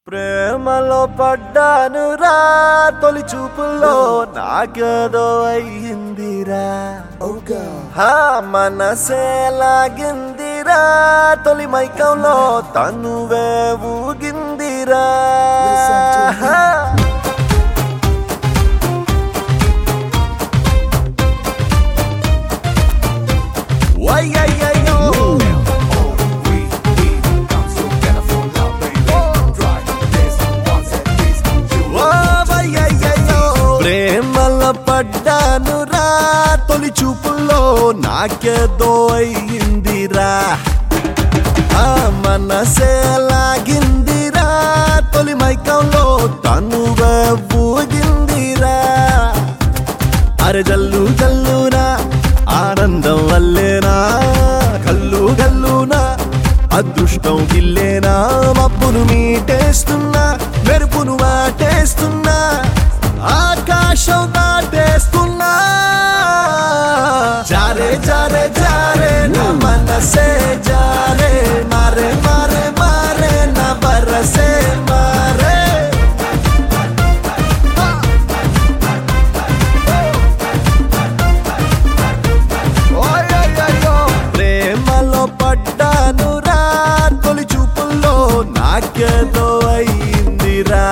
ప్రేమలో పడ్డాను రా తొలి చూపుల్లో నాకేదో అయ్యిందిరా హా మనసే లాగిందిరా తొలి మైకంలో తనువే ఊగిందిరా హా. వయ్యయ్యయ్యో. ఓ వయ్యయ్యయ్యో. ప్రేమలో పడ్డాను రా తొలి చూపుల్లో నాకేదో అయ్యిందిరా ఆ మనసే లాగిందిరా తొలి మైకంలో తనువే ఊగిందిరా అరే జల్లు జల్లునా ఆనందం వల్లేనా కల్లు గల్లునా అదృష్టం గిల్లేనా మబ్బును మీటేస్తున్నా మెరుపును వాటేస్తున్నా ఆకాశం దాటేస్తున్నా జారే జారే జారే నా మనసే జారే మారే మారే మారే నా బరసే మారే ఓయయ్యయ్యో. ప్రేమలో పడ్డాను రా తొలి చూపుల్లో నాకేదో అయిందిరా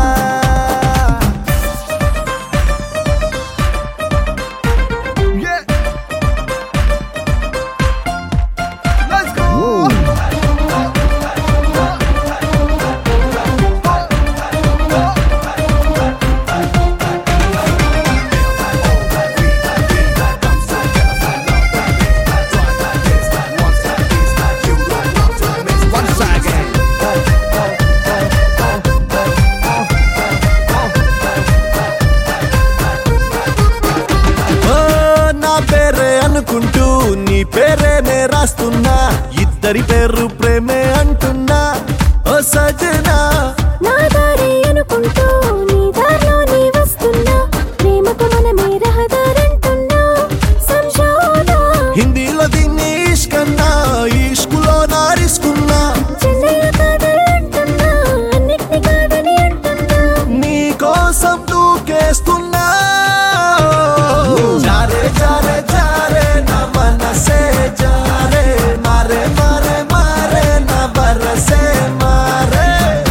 ఓ, నా పేరే అనుకుంటూ నీ పేరేనే రాస్తున్నా ఇద్దరి పేరు ప్రేమే అంటున్నా ఓ సజనా నా దారి అనుకుంటూ నీ దారిలో నీ వస్తున్నా ప్రేమకు మనమే రహదారంటున్నా సంశోధా హిందీలో దీన్ని ఇష్కన్నా ఇష్కులో నారిస్కున్నా చెన్నైలో కాదలంటున్నా అన్నిటిని కాదని అంటున్నా నీ కోసం దూకేస్తున్నా జారే జారే జారే నా మనసే జారే మారే మారే మారే నా బరసే మారే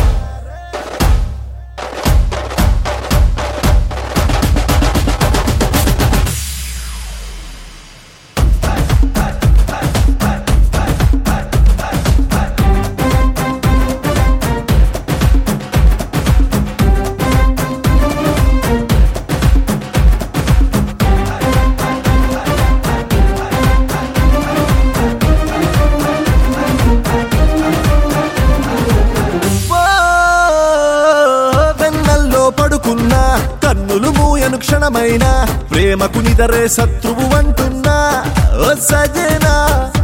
ఓ, వెన్నల్లో పడుకున్నా కన్నులు మూయను క్షణమైన ప్రేమకు నిదరే శత్రువు అంటున్నా ఓ సజనా